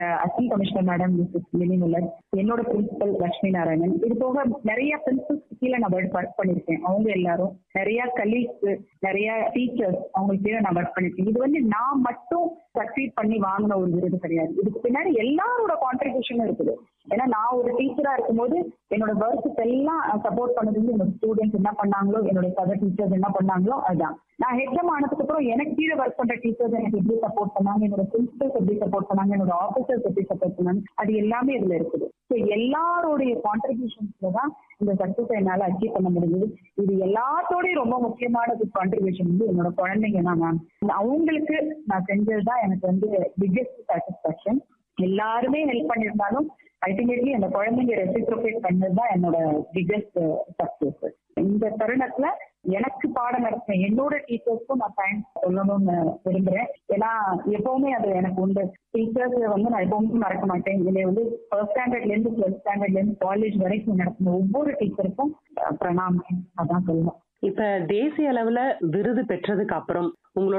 assistant commissioner madam Mrs மினிமுலர் என்னோட principal Lakshmi Narayanan இது போக நிறைய பிரின்சிபல்ஸ் கீழே நான் ஒர்க் பண்ணிருக்கேன் அவங்க எல்லாரும் நிறைய கலீக்ஸ் நிறைய டீச்சர்ஸ் அவங்களுக்கு கீழே நான் ஒர்க் பண்ணிருக்கேன் இது வந்து நான் மட்டும் சக்சீட் பண்ணி வாங்கின ஒரு விருது கிடையாது இதுக்கு பின்னாடி எல்லாரோட கான்ட்ரிபியூஷனும் இருக்குது ஏன்னா நான் ஒரு டீச்சரா இருக்கும்போது என்னோட ஒர்க்கு எல்லாம் சப்போர்ட் பண்ணது வந்து என்னோட ஸ்டூடெண்ட்ஸ் என்ன பண்ணாங்களோ என்னோட சக டீச்சர்ஸ் என்ன பண்ணாங்களோ அதுதான் நான் ஹெச்எம் ஆனதுக்கு அப்புறம் எனக்கு கீழே ஒர்க் பண்ற டீச்சர்ஸ் எனக்கு எப்படி சப்போர்ட் பண்ணாங்க என்னோட பிரின்சிபல்ஸ் எப்படி சப்போர்ட் பண்ணாங்க என்னோட ஆஃபீஸர்ஸ் எப்படி சப்போர்ட் பண்ணாங்க அது எல்லாமே இதுல இருக்குது ஸோ எல்லாருடைய கான்ட்ரிபியூஷன்ஸ்ல தான் இந்த சக்சஸ் என்னால அச்சீவ் பண்ண முடியுது இது எல்லாத்தோடய ரொம்ப முக்கியமான கான்ட்ரிபியூஷன் வந்து என்னோட குழந்தைங்க தான் மேம் அவங்களுக்கு நான் செஞ்சது தான் எனக்கு வந்து பிக்கெஸ்ட் சாட்டிஸ்பாக்சன் எல்லாருமே ஹெல்ப் பண்ணியிருந்தாலும் அல்டிமேட்லி அந்த குழந்தைங்க ரெசிப்ரோகேட் பண்ணது தான் என்னோட பிக்கெஸ்ட் சக்சஸ் இந்த தருணத்துல எனக்கு பாடம் நடத்தின என்னோட டீச்சர்ஸ்க்கும் நான் தேங்க்ஸ் சொல்லணும்னு விரும்புறேன் ஏன்னா எப்பவுமே அது எனக்கு உண்டு டீச்சர்ஸ் வந்து நான் எப்பவுமே மறக்க மாட்டேன் இதுல வந்து ஃபர்ஸ்ட் ஸ்டாண்டர்ட்ல இருந்து டுவெல்த் ஸ்டாண்டர்ட்ல இருந்து காலேஜ் வரைக்கும் நடத்தின ஒவ்வொரு டீச்சருக்கும் பிரணாமம் அதான் சொல்லுவேன் இப்ப தேசிய அளவுல விருது பெற்றதுக்கு அப்புறம் உங்களோட